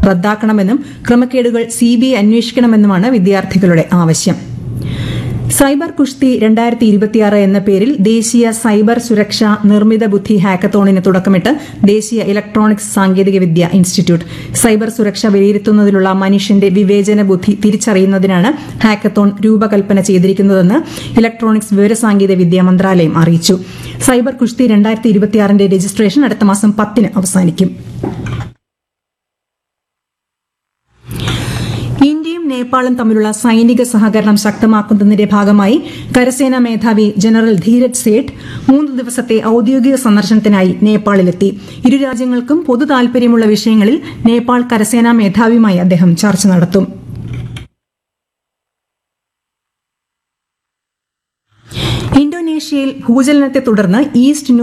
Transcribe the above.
റദ്ദാക്കണമെന്നും ക്രമക്കേടുകൾ സിബിഐ അന്വേഷിക്കണമെന്നുമാണ് വിദ്യാർത്ഥികളുടെ ആവശ്യം സൈബർ കുഷ്തി രണ്ടായിരത്തി ഇരുപത്തിയാറ് എന്ന പേരിൽ ദേശീയ സൈബർ സുരക്ഷാ നിർമ്മിത ബുദ്ധി ഹാക്കത്തോണിന് തുടക്കമിട്ട് ദേശീയ ഇലക്ട്രോണിക്സ് സാങ്കേതികവിദ്യ ഇൻസ്റ്റിറ്റ്യൂട്ട് സൈബർ സുരക്ഷ വിലയിരുത്തുന്നതിലുള്ള മനുഷ്യന്റെ വിവേചന ബുദ്ധി തിരിച്ചറിയുന്നതിനാണ് ഹാക്കത്തോൺ രൂപകൽപ്പന ചെയ്തിരിക്കുന്നതെന്ന് ഇലക്ട്രോണിക്സ് വിവരസാങ്കേതിക വിദ്യ മന്ത്രാലയം അറിയിച്ചു സൈബർ കുഷ്തി രണ്ടായിരത്തി ഇരുപത്തിയാറിന്റെ രജിസ്ട്രേഷൻ അടുത്ത മാസം പത്തിന് അവസാനിക്കും ഇന്ത്യയും നേപ്പാളും തമ്മിലുള്ള സൈനിക സഹകരണം ശക്തമാക്കുന്നതിന്റെ ഭാഗമായി കരസേനാ മേധാവി ജനറൽ ധീരജ് സേഠ് മൂന്ന് ദിവസത്തെ ഔദ്യോഗിക സന്ദർശനത്തിനായി നേപ്പാളിലെത്തി ഇരു രാജ്യങ്ങൾക്കും പൊതു താൽപര്യമുള്ള വിഷയങ്ങളിൽ നേപ്പാൾ കരസേനാ മേധാവിയുമായി അദ്ദേഹം ചർച്ച നടത്തും ഇന്തോനേഷ്യയിൽ ഭൂചലനത്തെ തുടർന്ന് ഈസ്റ്റ്